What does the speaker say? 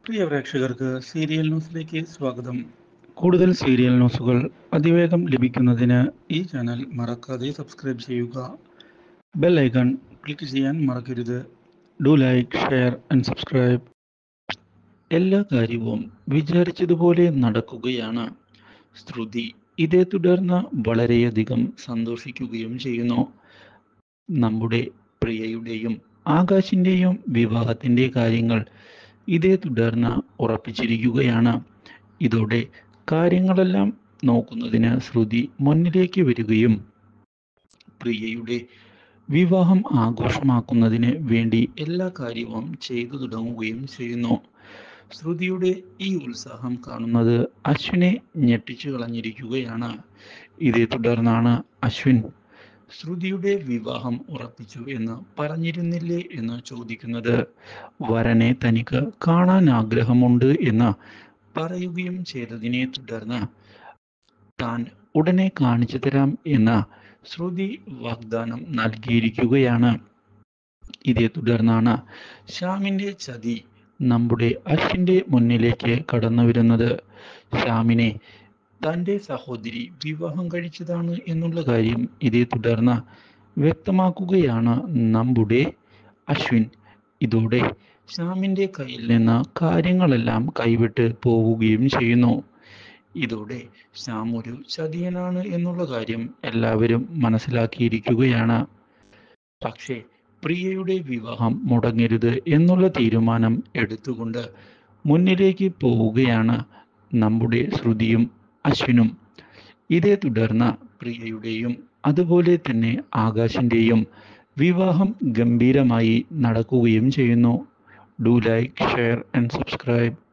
പ്രിയ പ്രേക്ഷകർക്ക് സീരിയൽ ന്യൂസിലേക്ക് സ്വാഗതം കൂടുതൽ സീരിയൽ ന്യൂസുകൾ അതിവേഗം ലഭിക്കുന്നതിന് ഈ ചാനൽ മറക്കാതെ സബ്സ്ക്രൈബ് ചെയ്യുക ബെൽ ഐക്കൺ ക്ലിക്ക് ചെയ്യാൻ മറക്കരുത് do like share and subscribe എല്ലാ കാര്യവും വിചാരിച്ചതുപോലെ നടക്കുകയാണ് ശ്രുതി ഇതേ തുടർന്ന് വളരെയധികം സന്തോഷിക്കുകയും ചെയ്യുന്നു നമ്മുടെ പ്രിയയുടെയും ആകാശിൻ്റെയും വിവാഹത്തിൻ്റെ കാര്യങ്ങൾ ഇതേ തുടർന്ന് ഉറപ്പിച്ചിരിക്കുകയാണ് ഇതോടെ കാര്യങ്ങളെല്ലാം നോക്കുന്നതിന് ശ്രുതി മുന്നിലേക്ക് വരികയും പ്രിയയുടെ വിവാഹം ആഘോഷമാക്കുന്നതിന് വേണ്ടി എല്ലാ കാര്യവും ചെയ്തു തുടങ്ങുകയും ചെയ്യുന്നു ശ്രുതിയുടെ ഈ ഉത്സാഹം കാണുന്നത് അശ്വിനെ ഞെട്ടിച്ചു കളഞ്ഞിരിക്കുകയാണ് ഇതേ തുടർന്നാണ് അശ്വിൻ ശ്രുതിയുടെ വിവാഹം ഉറപ്പിച്ചു എന്ന് പറഞ്ഞിരുന്നില്ലേ എന്ന് ചോദിക്കുന്നത് വരനെ തനിക്ക് കാണാൻ ആഗ്രഹമുണ്ട് എന്ന് പറയുകയും ചെയ്തതിനെ തുടർന്ന് താൻ ഉടനെ കാണിച്ചു തരാം എന്ന് ശ്രുതി വാഗ്ദാനം നൽകിയിരിക്കുകയാണ് ഇതേ തുടർന്നാണ് ശ്യാമിൻ്റെ ചതി നമ്മുടെ അശ്വിൻ്റെ മുന്നിലേക്ക് കടന്നു വരുന്നത് ശ്യാമിനെ തൻ്റെ സഹോദരി വിവാഹം കഴിച്ചതാണ് എന്നുള്ള കാര്യം ഇതേ തുടർന്ന് വ്യക്തമാക്കുകയാണ് നമ്മുടെ അശ്വിൻ ഇതോടെ ശ്യാമിൻ്റെ കയ്യിൽ നിന്ന് കാര്യങ്ങളെല്ലാം കൈവിട്ട് പോവുകയും ചെയ്യുന്നു ഇതോടെ ശ്യാം ഒരു ചതിയനാണ് എന്നുള്ള കാര്യം എല്ലാവരും മനസ്സിലാക്കിയിരിക്കുകയാണ് പക്ഷേ പ്രിയയുടെ വിവാഹം മുടങ്ങരുത് എന്നുള്ള തീരുമാനം എടുത്തുകൊണ്ട് മുന്നിലേക്ക് പോവുകയാണ് നമ്മുടെ ശ്രുതിയും അശ്വിനും ഇതേ തുടർന്ന് പ്രിയയുടെയും അതുപോലെ തന്നെ ആകാശിൻ്റെയും വിവാഹം ഗംഭീരമായി നടക്കുകയും ചെയ്യുന്നു do like share and subscribe